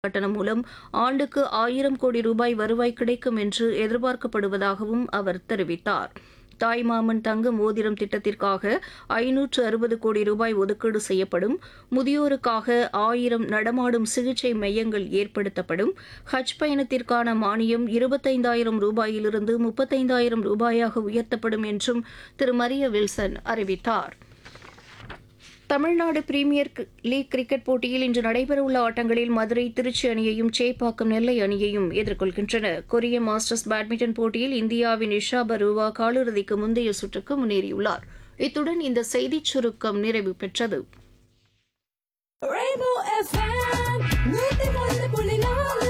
கட்டணம் மூலம் ஆண்டுக்கு ஆயிரம் கோடி ரூபாய் வருவாய் கிடைக்கும் என்று எதிர்பார்க்கப்படுவதாகவும் அவர் தெரிவித்தார் தாய்மாமன் தங்க மோதிரம் திட்டத்திற்காக ஐநூற்று அறுபது கோடி ரூபாய் ஒதுக்கீடு செய்யப்படும் முதியோருக்காக ஆயிரம் நடமாடும் சிகிச்சை மையங்கள் ஏற்படுத்தப்படும் ஹஜ் பயணத்திற்கான மானியம் இருபத்தைந்தாயிரம் ரூபாயிலிருந்து முப்பத்தைந்தாயிரம் ரூபாயாக உயர்த்தப்படும் என்றும் திரு மரிய வில்சன் அறிவித்தார் தமிழ்நாடு பிரீமியர் கி- லீக் கிரிக்கெட் போட்டியில் இன்று நடைபெறவுள்ள ஆட்டங்களில் மதுரை திருச்சி அணியையும் சேப்பாக்கம் நெல்லை அணியையும் எதிர்கொள்கின்றன கொரிய மாஸ்டர்ஸ் பேட்மிண்டன் போட்டியில் இந்தியாவின் இஷா பருவா காலிறுதிக்கு முந்தைய சுற்றுக்கு முன்னேறியுள்ளார் இத்துடன் இந்த செய்திச் சுருக்கம் நிறைவு பெற்றது Rainbow FM, நூத்தி ஒன்று புள்ளி நாலு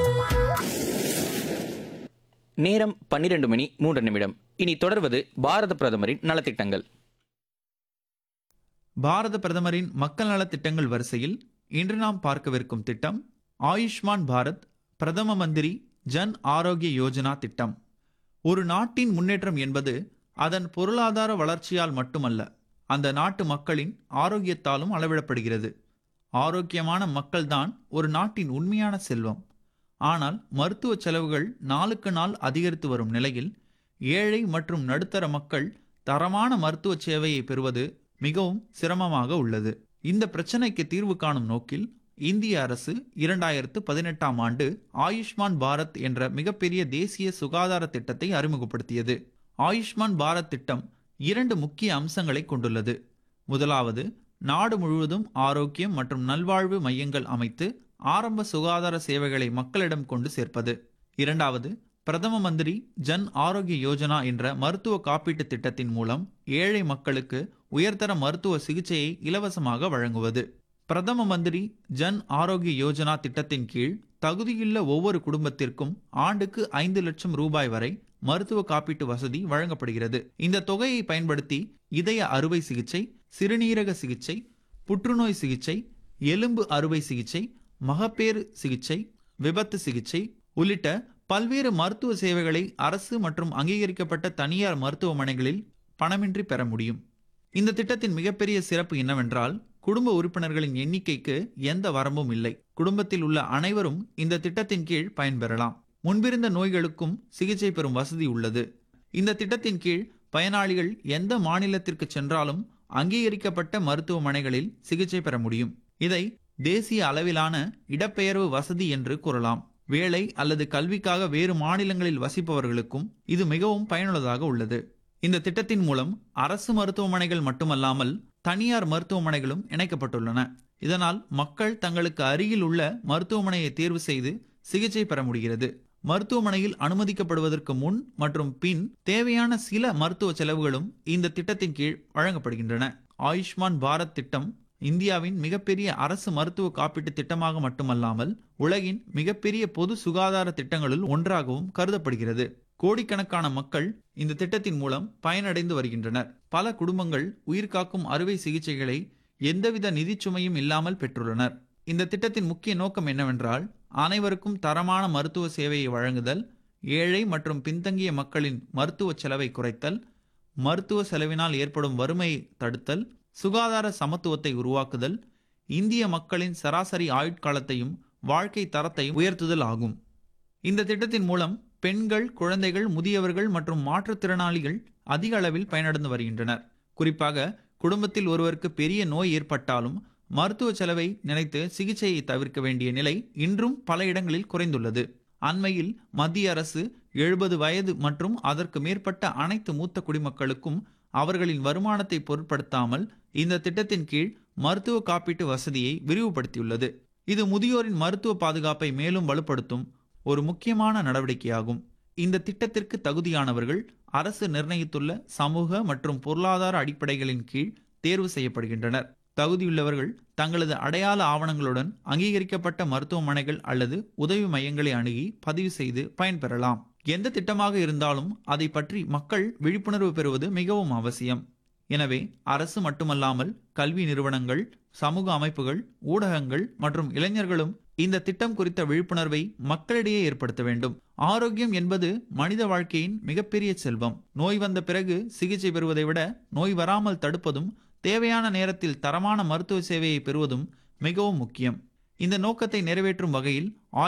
நேரம் பன்னிரண்டு மணி மூன்று நிமிடம் இனி தொடர்வது பாரத பிரதமரின் நலத்திட்டங்கள் பாரத பிரதமரின் மக்கள் நலத் திட்டங்கள் வரிசையில் இன்று நாம் பார்க்கவிருக்கும் திட்டம் ஆயுஷ்மான் பாரத் பிரதம மந்திரி ஜன் ஆரோக்கிய யோஜனா திட்டம் ஒரு நாட்டின் முன்னேற்றம் என்பது அதன் பொருளாதார வளர்ச்சியால் மட்டுமல்ல அந்த நாட்டு மக்களின் ஆரோக்கியத்தாலும் அளவிடப்படுகிறது ஆரோக்கியமான மக்கள்தான் ஒரு நாட்டின் உண்மையான செல்வம் ஆனால் மருத்துவ செலவுகள் நாளுக்கு நாள் அதிகரித்து வரும் நிலையில் ஏழை மற்றும் நடுத்தர மக்கள் தரமான மருத்துவ சேவையை பெறுவது மிகவும் சிரமமாக உள்ளது இந்த பிரச்சனைக்கு தீர்வு காணும் நோக்கில் இந்திய அரசு இரண்டாயிரத்து பதினெட்டாம் ஆண்டு ஆயுஷ்மான் பாரத் என்ற மிகப்பெரிய தேசிய சுகாதார திட்டத்தை அறிமுகப்படுத்தியது ஆயுஷ்மான் பாரத் திட்டம் இரண்டு முக்கிய அம்சங்களை கொண்டுள்ளது முதலாவது நாடு முழுவதும் ஆரோக்கியம் மற்றும் நல்வாழ்வு மையங்கள் அமைத்து ஆரம்ப சுகாதார சேவைகளை மக்களிடம் கொண்டு சேர்ப்பது இரண்டாவது பிரதம மந்திரி ஜன் ஆரோக்கிய யோஜனா என்ற மருத்துவ காப்பீட்டு திட்டத்தின் மூலம் ஏழை மக்களுக்கு உயர்தர மருத்துவ சிகிச்சையை இலவசமாக வழங்குவது பிரதம மந்திரி ஜன் ஆரோக்கிய யோஜனா திட்டத்தின் கீழ் தகுதியுள்ள ஒவ்வொரு குடும்பத்திற்கும் ஆண்டுக்கு ஐந்து லட்சம் ரூபாய் வரை மருத்துவ காப்பீட்டு வசதி வழங்கப்படுகிறது இந்த தொகையை பயன்படுத்தி இதய அறுவை சிகிச்சை சிறுநீரக சிகிச்சை புற்றுநோய் சிகிச்சை எலும்பு அறுவை சிகிச்சை மகப்பேறு சிகிச்சை விபத்து சிகிச்சை உள்ளிட்ட பல்வேறு மருத்துவ சேவைகளை அரசு மற்றும் அங்கீகரிக்கப்பட்ட தனியார் மருத்துவமனைகளில் பணமின்றி பெற முடியும் இந்த திட்டத்தின் மிகப்பெரிய சிறப்பு என்னவென்றால் குடும்ப உறுப்பினர்களின் எண்ணிக்கைக்கு எந்த வரம்பும் இல்லை குடும்பத்தில் உள்ள அனைவரும் இந்த திட்டத்தின் கீழ் பயன்பெறலாம் முன்பிருந்த நோய்களுக்கும் சிகிச்சை பெறும் வசதி உள்ளது இந்த திட்டத்தின் கீழ் பயனாளிகள் எந்த மாநிலத்திற்கு சென்றாலும் அங்கீகரிக்கப்பட்ட மருத்துவமனைகளில் சிகிச்சை பெற முடியும் இதை தேசிய அளவிலான இடப்பெயர்வு வசதி என்று கூறலாம் வேலை அல்லது கல்விக்காக வேறு மாநிலங்களில் வசிப்பவர்களுக்கும் இது மிகவும் பயனுள்ளதாக உள்ளது இந்த திட்டத்தின் மூலம் அரசு மருத்துவமனைகள் மட்டுமல்லாமல் தனியார் மருத்துவமனைகளும் இணைக்கப்பட்டுள்ளன இதனால் மக்கள் தங்களுக்கு அருகில் உள்ள மருத்துவமனையை தேர்வு செய்து சிகிச்சை பெற முடிகிறது மருத்துவமனையில் அனுமதிக்கப்படுவதற்கு முன் மற்றும் பின் தேவையான சில மருத்துவ செலவுகளும் இந்த திட்டத்தின் கீழ் வழங்கப்படுகின்றன ஆயுஷ்மான் பாரத் திட்டம் இந்தியாவின் மிகப்பெரிய அரசு மருத்துவ காப்பீட்டு திட்டமாக மட்டுமல்லாமல் உலகின் மிகப்பெரிய பொது சுகாதார திட்டங்களுள் ஒன்றாகவும் கருதப்படுகிறது கோடிக்கணக்கான மக்கள் இந்த திட்டத்தின் மூலம் பயனடைந்து வருகின்றனர் பல குடும்பங்கள் உயிர்காக்கும் அறுவை சிகிச்சைகளை எந்தவித நிதிச்சுமையும் இல்லாமல் பெற்றுள்ளனர் இந்த திட்டத்தின் முக்கிய நோக்கம் என்னவென்றால் அனைவருக்கும் தரமான மருத்துவ சேவையை வழங்குதல் ஏழை மற்றும் பின்தங்கிய மக்களின் மருத்துவ செலவை குறைத்தல் மருத்துவ செலவினால் ஏற்படும் வறுமையை தடுத்தல் சுகாதார சமத்துவத்தை உருவாக்குதல் இந்திய மக்களின் சராசரி ஆயுட்காலத்தையும் வாழ்க்கை தரத்தையும் உயர்த்துதல் ஆகும் இந்த திட்டத்தின் மூலம் பெண்கள் குழந்தைகள் முதியவர்கள் மற்றும் மாற்றுத்திறனாளிகள் அதிக அளவில் பயனடைந்து வருகின்றனர் குறிப்பாக குடும்பத்தில் ஒருவருக்கு பெரிய நோய் ஏற்பட்டாலும் மருத்துவ செலவை நினைத்து சிகிச்சையை தவிர்க்க வேண்டிய நிலை இன்றும் பல இடங்களில் குறைந்துள்ளது அண்மையில் மத்திய அரசு எழுபது வயது மற்றும் அதற்கு மேற்பட்ட அனைத்து மூத்த குடிமக்களுக்கும் அவர்களின் வருமானத்தை பொருட்படுத்தாமல் இந்த திட்டத்தின் கீழ் மருத்துவ காப்பீட்டு வசதியை விரிவுபடுத்தியுள்ளது இது முதியோரின் மருத்துவ பாதுகாப்பை மேலும் வலுப்படுத்தும் ஒரு முக்கியமான நடவடிக்கையாகும் இந்த திட்டத்திற்கு தகுதியானவர்கள் அரசு நிர்ணயித்துள்ள சமூக மற்றும் பொருளாதார அடிப்படைகளின் கீழ் தேர்வு செய்யப்படுகின்றனர் தகுதியுள்ளவர்கள் தங்களது அடையாள ஆவணங்களுடன் அங்கீகரிக்கப்பட்ட மருத்துவமனைகள் அல்லது உதவி மையங்களை அணுகி பதிவு செய்து பயன்பெறலாம் எந்த திட்டமாக இருந்தாலும் அதை பற்றி மக்கள் விழிப்புணர்வு பெறுவது மிகவும் அவசியம் எனவே அரசு மட்டுமல்லாமல் கல்வி நிறுவனங்கள் சமூக அமைப்புகள் ஊடகங்கள் மற்றும் இளைஞர்களும் இந்த திட்டம் குறித்த விழிப்புணர்வை மக்களிடையே ஏற்படுத்த வேண்டும் ஆரோக்கியம் என்பது மனித வாழ்க்கையின் மிகப்பெரிய செல்வம் நோய் வந்த பிறகு சிகிச்சை பெறுவதை விட நோய் வராமல் தடுப்பதும் தேவையான நேரத்தில் தரமான மருத்துவ சேவையை பெறுவதும் மிகவும் முக்கியம் இந்த நோக்கத்தை நிறைவேற்றும் வகையில்